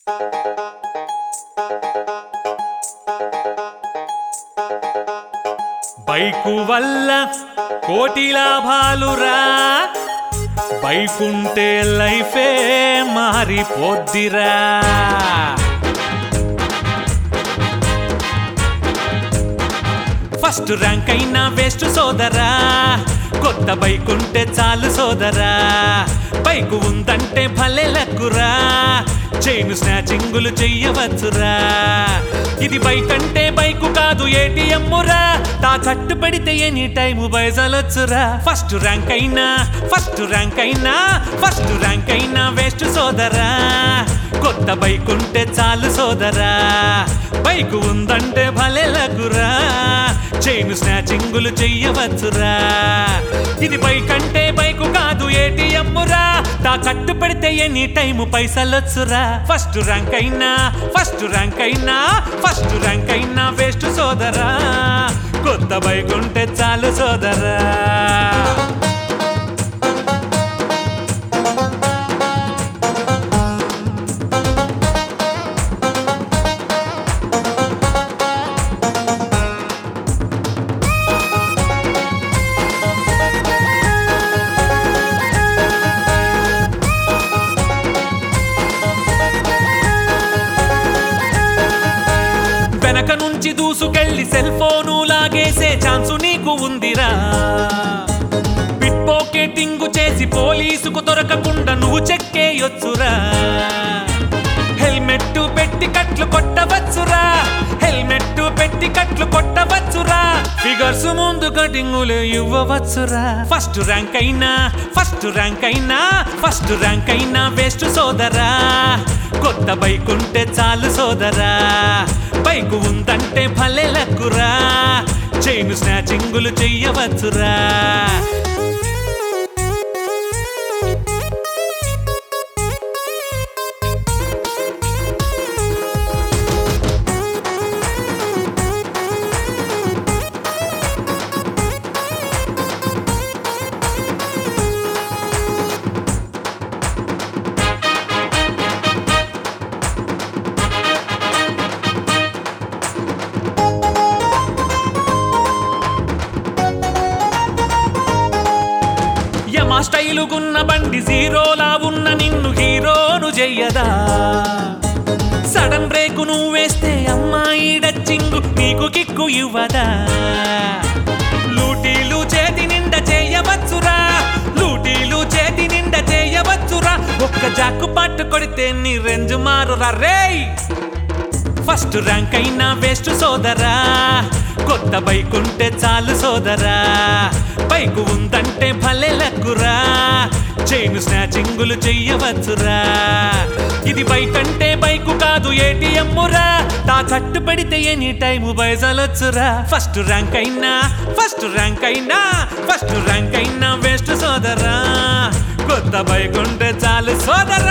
bike వల్ల కోటి లాభాలురా బైకుంటే లైఫే మారిపోద్దిరా ఫస్ట్ ర్యాంక్ అయినా వేస్ట్ సోదరా కొత్త బైక్ ఉంటే చాలు సోదరా బైక్ ఉందంటే భలే లక్కురా చైన్ స్నాచింగులు చెయ్యవచ్చురా ఇది బైక్ అంటే బైకు కాదు ఏటీఎమ్మురా తా కట్టు పెడితే ఎనీ టైము బయసలొచ్చురా ఫస్ట్ ర్యాంక్ అయినా ఫస్ట్ ర్యాంక్ అయినా ఫస్ట్ ర్యాంక్ అయినా వేస్ట్ సోదరా కొత్త బైక్ ఉంటే చాలు సోదరా బైక్ ఉందంటే భలే లగురా చైన్ స్నాచింగులు చెయ్యవచ్చురా ఇది బైక్ అంటే బైకు కాదు ఏటీఎమ్మురా తా కట్టు పెడితే ఎనీ టైము పైసలొచ్చురా ఫస్ట్ ర్యాంక్ అయినా ఫస్ట్ ర్యాంక్ అయినా ఫస్ట్ ర్యాంక్ అయినా వేస్ట్ సోదరా కొత్త బైక్ ఉంటే చాలు సోదరా వెనక నుంచి దూసుకెళ్లి సెల్ ఫోను లాగేసే ఛాన్సు నీకు ఉందిరా పిట్ పాకెటింగ్ చేసి పోలీసుకు దొరకకుండా నువ్వు చెక్కేయొచ్చురా హెల్మెట్ పెట్టి కట్లు కొట్టవచ్చురా హెల్మెట్ పెట్టి కట్లు కొట్టవచ్చురా ఫిగర్స్ ముందు కటింగులు ఇవ్వవచ్చురా ఫస్ట్ ర్యాంక్ అయినా ఫస్ట్ ర్యాంక్ అయినా ఫస్ట్ ర్యాంక్ అయినా వేస్ట్ సోదరా కొత్త బైక్ ఉంటే చాలు సోదరా బైక్ ఉందంటే భలే లక్కురా చైన్ స్నాచింగులు చెయ్యవచ్చురా యమా స్టైలుగున్న బండి జీరోలా ఉన్న నిన్ను హీరోను చెయ్యదా సడన్ బ్రేకు నువ్వు వేస్తే అమ్మాయి డచ్చింగు నీకు కిక్కు ఇవ్వదా లూటీలు చేతి నిండా చేయవచ్చురా లూటీలు చేతి నిండా చేయవచ్చురా ఒక్క జాక్కు పట్టు కొడితే నీ రెంజు మారురా రేయ్ ఫస్ట్ ర్యాంక్ అయినా వేస్ట్ సోదరా కొత్త బైక్ ఉంటే చాలు సోదరా బైక్ ఉందంటే భలే లక్కురా చైన్ స్నాచింగులు చెయ్యవచ్చురా ఇది బైక్ అంటే బైకు కాదు ఏటీఎమ్మురా తా కట్టు పెడితే ఎనీ టైము బయసలొచ్చురా ఫస్ట్ ర్యాంక్ అయినా ఫస్ట్ ర్యాంక్ అయినా ఫస్ట్ ర్యాంక్ అయినా వేస్ట్ సోదరా కొత్త బైక్ ఉంటే చాలు సోదరా